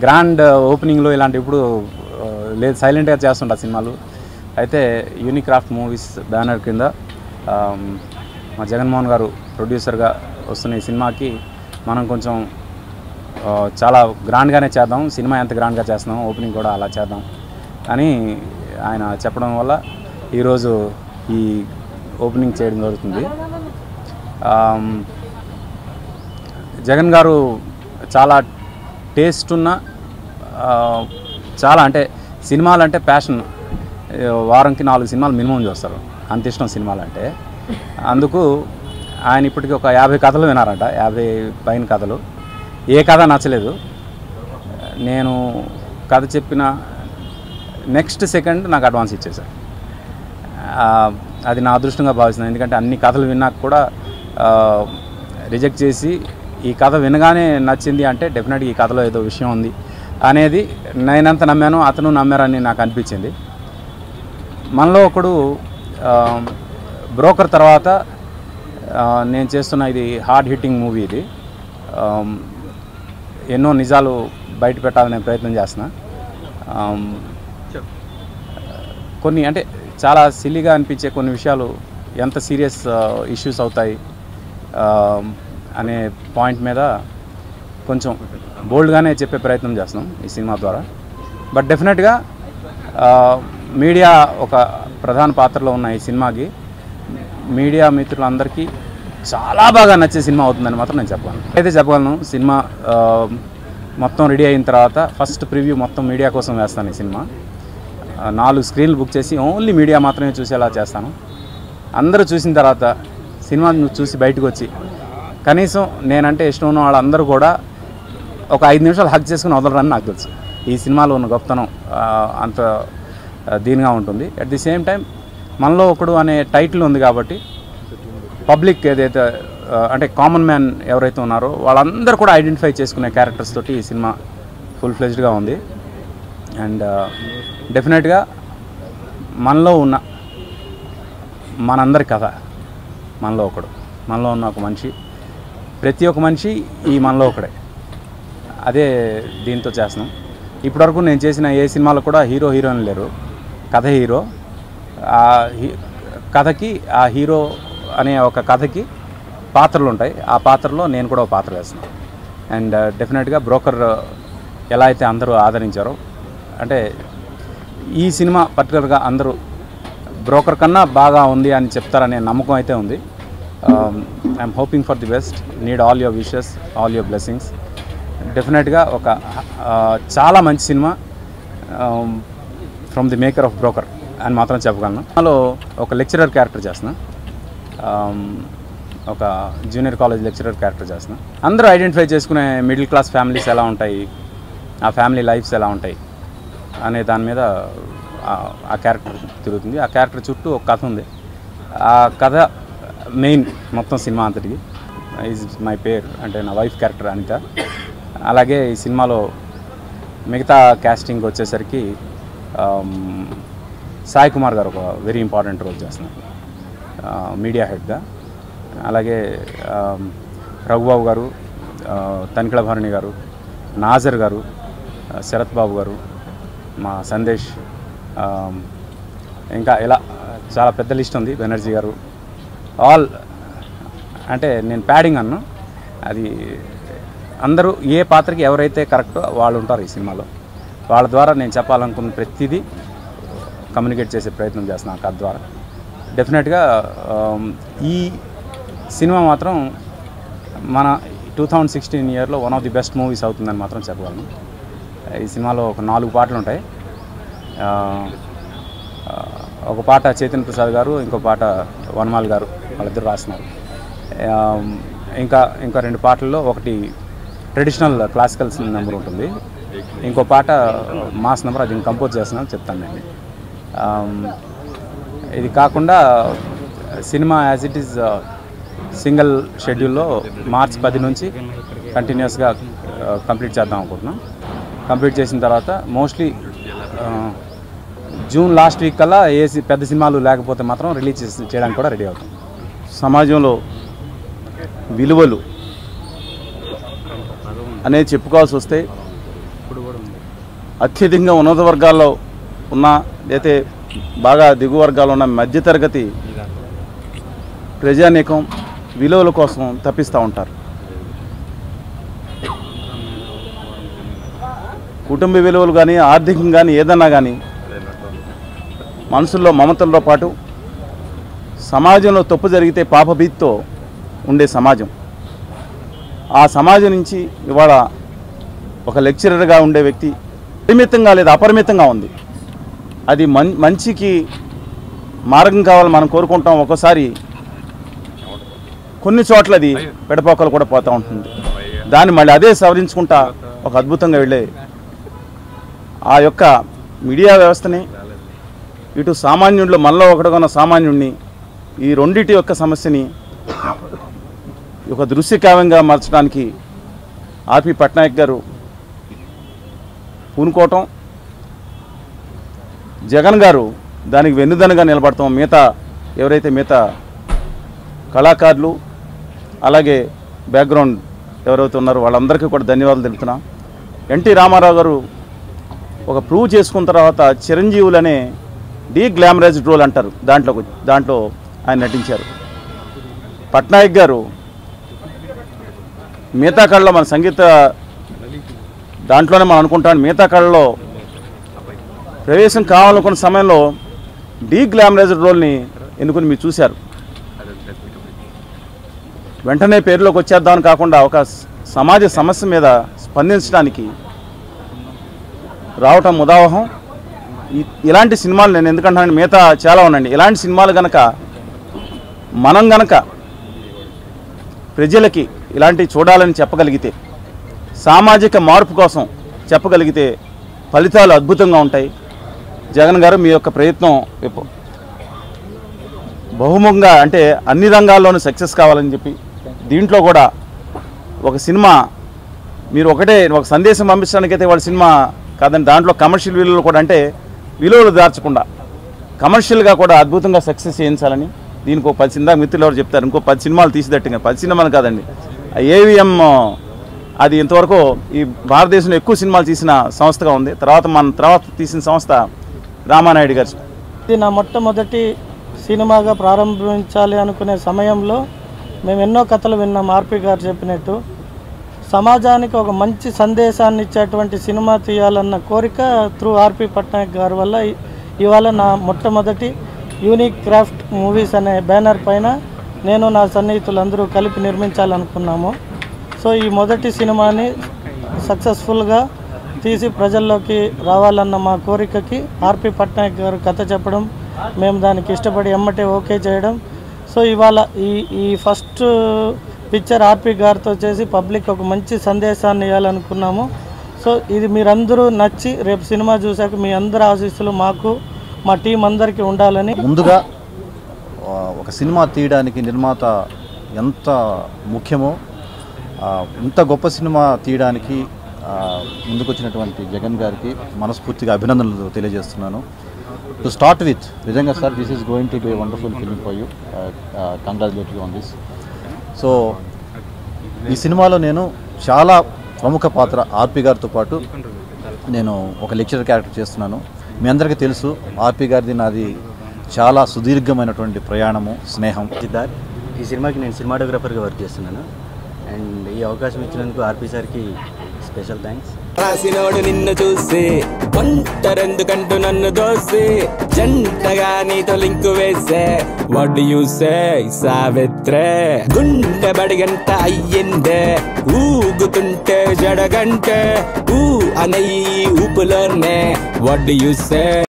grand ఓపెనింగ్లో ఇలాంటి ఇప్పుడు ఆ, లేదు సైలెంట్గా చేస్తుంటా సినిమాలు అయితే యూనిక్రాఫ్ట్ మూవీస్ బ్యానర్ కింద ఆమ్, మా జగన్మోహన్ గారు ప్రొడ్యూసర్గా వస్తున్న ఈ సినిమాకి మనం కొంచెం ఆ, చాలా గ్రాండ్గానే చేద్దాం సినిమా ఎంత గ్రాండ్గా చేస్తున్నాం ఓపెనింగ్ కూడా అలా చేద్దాం అని ఆయన చెప్పడం వల్ల ఈరోజు ఈ ఓపెనింగ్ చేయడం జరుగుతుంది ఆమ్, జగన్ గారు చాలా టేస్ట్ ఉన్న ఆ, చాలా అంటే సినిమాలు అంటే ప్యాషన్ వారంకి నాలుగు సినిమాలు మినిమం చూస్తారు అంత ఇష్టం సినిమాలు అంటే అందుకు ఆయన ఇప్పటికి ఒక యాభై కథలు వినారంట యాభై పైన కథలు ఏ కథ నచ్చలేదు నేను కథ చెప్పిన నెక్స్ట్ సెకండ్ నాకు అడ్వాన్స్ ఇచ్చేశారు ఆ, అది నా అదృష్టంగా భావిస్తున్నాను ఎందుకంటే అన్ని కథలు విన్నాక కూడా రిజెక్ట్ చేసి ఈ కథ వినగానే నచ్చింది అంటే డెఫినెట్గా ఈ కథలో ఏదో విషయం ఉంది అనేది నేనంత నమ్మాను అతను నమ్మారని నాకు అనిపించింది మనలో ఒకడు బ్రోకర్ తర్వాత ఆ, నేను చేస్తున్న ఇది హార్డ్ హిట్టింగ్ మూవీ ఇది ఆమ్, ఎన్నో నిజాలు బయట పెట్టాలనే ప్రయత్నం చేస్తున్నా ఆమ్, కొన్ని అంటే చాలా సిల్లీగా అనిపించే కొన్ని విషయాలు ఎంత సీరియస్ ఇష్యూస్ అవుతాయి ఆ, అనే పాయింట్ మీద కొంచెం బోల్డ్గానే చెప్పే ప్రయత్నం చేస్తున్నాం ఈ సినిమా ద్వారా బట్ డెఫినెట్గా మీడియా ఒక ప్రధాన పాత్రలో ఉన్న ఈ సినిమాకి మీడియా మిత్రులందరికీ చాలా బాగా నచ్చే సినిమా అవుతుందని మాత్రం నేను చెప్పగలను అయితే చెప్పగలను సినిమా ఆ, మొత్తం రెడీ అయిన తర్వాత ఫస్ట్ ప్రివ్యూ మొత్తం మీడియా కోసం వేస్తాను ఈ సినిమా ఆ, నాలుగు స్క్రీన్లు బుక్ చేసి ఓన్లీ మీడియా మాత్రమే చూసేలా చేస్తాను అందరూ చూసిన తర్వాత సినిమా నువ్వు చూసి బయటకు వచ్చి కనీసం నేనంటే ఇష్టం ఉన్న వాళ్ళందరూ కూడా ఒక ఐదు నిమిషాలు హక్ చేసుకుని వదలరని నాకు తెలుసు ఈ సినిమాలో ఉన్న గొప్పతనం ఆ, అంత ఆ, దీనిగా ఉంటుంది అట్ ది సేమ్ టైం మనలో ఒకడు అనే టైటిల్ ఉంది కాబట్టి పబ్లిక్ ఏదైతే ఆ, అంటే కామన్ మ్యాన్ ఎవరైతే ఉన్నారో వాళ్ళందరూ కూడా ఐడెంటిఫై చేసుకునే క్యారెక్టర్స్ తోటి ఈ సినిమా ఫుల్ ఫ్లెజ్డ్గా ఉంది అండ్ డెఫినెట్గా మనలో ఉన్న మనందరి కథ మనలో ఒకడు మనలో ఉన్న ఒక మనిషి ప్రతి ఒక్క మనిషి ఈ మనలో ఒకడే అదే దీంతో చేస్తున్నాం ఇప్పటివరకు నేను చేసిన ఏ సినిమాలో కూడా హీరో హీరోయిన్ లేరు కథ హీరో ఆ హీ కథకి ఆ హీరో అనే ఒక కథకి పాత్రలు ఉంటాయి ఆ పాత్రలో నేను కూడా ఒక పాత్ర వేస్తున్నాను అండ్ డెఫినెట్గా బ్రోకర్ ఎలా అయితే అందరూ ఆదరించారో అంటే ఈ సినిమా పర్టికులర్గా అందరూ బ్రోకర్ కన్నా బాగా ఉంది అని చెప్తారనే నమ్మకం అయితే ఉంది I'm hoping for the best need all your wishes all your blessings డెఫినెట్గా ఒక ఆ, చాలా మంచి cinema from the maker of Broker అని మాత్రం చెప్పగలను అందులో ఒక లెక్చరర్ క్యారెక్టర్ చేస్తున్నా Um, ఒక జూనియర్ కాలేజ్ లెక్చరర్ క్యారెక్టర్ చేస్తున్నా అందరూ ఐడెంటిఫై చేసుకునే మిడిల్ క్లాస్ ఫ్యామిలీస్ ఎలా ఉంటాయి ఆ ఫ్యామిలీ లైఫ్స్ ఎలా ఉంటాయి అనే దాని మీద ఆ- ఆ క్యారెక్టర్ తిరుగుతుంది ఆ క్యారెక్టర్ చుట్టూ ఒక కథ ఉంది ఆ కథ మెయిన్ మొత్తం సినిమా అంతటికి ఈజ్ మై పేర్ అంటే నా వైఫ్ క్యారెక్టర్ అనిత అలాగే ఈ సినిమాలో మిగతా క్యాస్టింగ్ వచ్చేసరికి ఆమ్, సాయి కుమార్ గారు ఒక వెరీ ఇంపార్టెంట్ రోల్ చేస్తున్నారు ఆ, మీడియా హెడ్గా అలాగే ఆమ్, రఘుబాబు గారు ఆ, తనికల భరణి గారు నాజర్ గారు ఆ, శరత్ బాబు గారు మా సందేశ్ ఆమ్, ఇంకా ఇలా చాలా పెద్ద లిస్ట్ ఉంది బెనర్జీ గారు ఆల్ అంటే నేను ప్యాడింగ్ అన్ను అది అందరూ ఏ పాత్రకి ఎవరైతే కరెక్టో వాళ్ళు ఉంటారు ఈ సినిమాలో వాళ్ళ ద్వారా నేను చెప్పాలనుకున్న ప్రతిదీ కమ్యూనికేట్ చేసే ప్రయత్నం చేస్తున్నాను ఆ కథ ద్వారా డెఫినెట్గా ఆమ్, ఈ సినిమా మాత్రం మన టూ థౌజండ్ సిక్స్టీన్ ఇయర్లో one of the best movies అవుతుందని మాత్రం చెప్పగలను ఈ సినిమాలో ఒక నాలుగు పాటలు ఉంటాయి ఆ, ఆ, ఒక పాట చైతన్య ప్రసాద్ గారు ఇంకో పాట వనమాల్ గారు వాళ్ళిద్దరు రాస్తున్నారు ఆ, ఇంకా ఇంకా రెండు పాటల్లో ఒకటి ట్రెడిషనల్ క్లాసికల్ నెంబర్ ఉంటుంది ఇంకో పాట మాస్ నెంబర్ అది కంపోజ్ చేస్తున్నాను చెప్తాను నేను ఆమ్, ఇది కాకుండా cinema as it is single షెడ్యూల్లో మార్చ్ పది నుంచి కంటిన్యూస్గా కంప్లీట్ చేద్దాం అనుకుంటున్నాం కంప్లీట్ చేసిన తర్వాత మోస్ట్లీ జూన్ లాస్ట్ వీక్ కల్లా ఏ సి- పెద్ద సినిమాలు లేకపోతే మాత్రం రిలీజ్ చేసి- చేయడానికి కూడా రెడీ అవుతాం సమాజంలో విలువలు అనేది చెప్పుకోవాల్సి వస్తే అత్యధికంగా ఉన్నత వర్గాల్లో ఉన్న లేతే బాగా దిగు వర్గాల్లో ఉన్న మధ్యతరగతి ప్రజానీకం విలువల కోసం తప్పిస్తూ ఉంటారు కుటుంబ విలువలు కానీ ఆర్థికంగా కానీ ఏదన్నా కానీ మనసుల్లో మమతలతో పాటు సమాజంలో తప్పు జరిగితే పాపభీతితో ఉండే సమాజం ఆ సమాజం నుంచి ఇవాళ ఒక లెక్చరర్గా ఉండే వ్యక్తి పరిమితంగా లేదా అపరిమితంగా ఉంది అది మం మంచికి మార్గం కావాలని మనం కోరుకుంటాం ఒక్కోసారి కొన్ని చోట్ల అది పెడపోకలు కూడా పోతూ ఉంటుంది దాన్ని మళ్ళీ అదే సవరించుకుంటా ఒక అద్భుతంగా వెళ్ళే ఆ యొక్క మీడియా వ్యవస్థని ఇటు సామాన్యుడిలో మనలో ఒకటిగా ఉన్న సామాన్యుడిని ఈ రెండిటి యొక్క సమస్యని ఒక దృశ్యకావ్యంగా మార్చడానికి ఆర్పి పట్నాయక్ గారు పూనుకోవటం జగన్ గారు దానికి వెన్నుదనగా నిలబడతాం మిగతా ఎవరైతే మిగతా కళాకారులు అలాగే బ్యాక్గ్రౌండ్ ఎవరైతే ఉన్నారో వాళ్ళందరికీ కూడా ధన్యవాదాలు తెలుపుతున్నాం ఎన్టీ రామారావు గారు ఒక ప్రూవ్ చేసుకున్న తర్వాత చిరంజీవులనే డీ గ్లామరైజ్డ్ రోల్ అంటారు దాంట్లో దాంట్లో ఆయన నటించారు పట్నాయక్ గారు మిగతా కళలో మన సంగీత దాంట్లోనే మనం అనుకుంటాం మిగతా కళలో ప్రవేశం కావాలనుకున్న సమయంలో డీ గ్లామరైజ్డ్ రోల్ని ఎన్నుకుని మీరు చూశారు వెంటనే పేరులోకి వచ్చేద్దామని కాకుండా ఒక స- సమాజ సమస్య మీద స్పందించడానికి రావటం ముదావహం ఇ- ఇలాంటి సినిమాలు నేను ఎందుకంటాను మిగతా చాలా ఉన్నాయండి ఇలాంటి సినిమాలు గనక మనం గనక ప్రజలకి ఇలాంటివి చూడాలని చెప్పగలిగితే సామాజిక మార్పు కోసం చెప్పగలిగితే ఫలితాలు అద్భుతంగా ఉంటాయి జగన్ గారు మీ యొక్క ప్రయత్నం విప- బహుముఖంగా అంటే అన్ని రంగాల్లోనూ సక్సెస్ కావాలని చెప్పి దీంట్లో కూడా ఒక సినిమా మీరు ఒకటే ఒక సందేశం పంపించడానికైతే వాళ్ళ సినిమా కాదండి దాంట్లో కమర్షియల్ విలువలు కూడా అంటే విలువలు దార్చకుండా కమర్షియల్గా కూడా అద్భుతంగా సక్సెస్ చేయించాలని దీనికి ఒక పది సినిమా మిత్రులు ఎవరు చెప్తారు ఇంకో పది సినిమాలు తీసిదట్టుగా పది సినిమాలు కాదండి ఏవిఎం అది ఇంతవరకు ఈ భారతదేశంలో ఎక్కువ సినిమాలు తీసిన సంస్థగా ఉంది తర్వాత మన తర్వాత తీసిన సంస్థ రామానాయుడు గారు ఇది నా మొట్టమొదటి సినిమాగా ప్రారంభించాలి అనుకునే సమయంలో మేము ఎన్నో కథలు విన్నాం ఆర్పి గారు చెప్పినట్టు సమాజానికి ఒక మంచి సందేశాన్ని ఇచ్చేటువంటి సినిమా తీయాలన్న కోరిక త్రూ ఆర్పి పట్నాయక్ గారి వల్ల ఇ- ఇవాళ నా మొట్టమొదటి యూనిక్ క్రాఫ్ట్ మూవీస్ అనే బ్యానర్ పైన నేను నా సన్నిహితులందరూ కలిపి నిర్మించాలనుకున్నాము సో ఈ మొదటి సినిమాని సక్సెస్ఫుల్గా తీసి ప్రజల్లోకి రావాలన్న మా కోరికకి ఆర్పి పట్నాయక్ గారు కథ చెప్పడం మేము దానికి ఇష్టపడి ఎమ్మటే ఓకే చేయడం సో ఇవాళ ఈ ఈ ఫస్ట్ పిక్చర్ ఆర్పి గారితో చేసి పబ్లిక్ ఒక మంచి సందేశాన్ని ఇవ్వాలనుకున్నాము సో ఇది మీరందరూ నచ్చి రేపు సినిమా చూశాక మీ అందరి ఆశీస్సులు మాకు మా టీం అందరికీ ఉండాలని ముందుగా ఆ, ఒక సినిమా తీయడానికి నిర్మాత ఎంత ముఖ్యమో ఆ, ఇంత గొప్ప సినిమా తీయడానికి ఆ, ముందుకొచ్చినటువంటి జగన్ గారికి మనస్ఫూర్తిగా అభినందనలు తెలియజేస్తున్నాను టు స్టార్ట్ విత్ నిజంగా sir this is going to be wonderful film for you congratulate on this so ఈ సినిమాలో నేను చాలా ప్రముఖ పాత్ర ఆర్పి గారితో పాటు నేను ఒక లెక్చరర్ క్యారెక్టర్ చేస్తున్నాను మీ అందరికీ తెలుసు ఆర్పి గారిది నాది చాలా సుదీర్ఘమైనటువంటి ప్రయాణము స్నేహం సిద్ధార్థ్ ఈ సినిమాకి నేను సినిమాటోగ్రఫర్గా వర్క్ చేస్తున్నాను అండ్ ఈ అవకాశం ఇచ్చినందుకు ఆర్పి సార్కి స్పెషల్ థ్యాంక్స్ రాసినోడు నిన్ను చూసి ఒంటరెందుకంటూ నన్ను దోసి జంటగా నీతో లింకు వేసే వడ్ యూసే సావిత్రే గుండె బడిగంట అయ్యిందే ఊగుతుంటే జడగంటే ఊ అనయి ఊపులోనే వడ్ యూసే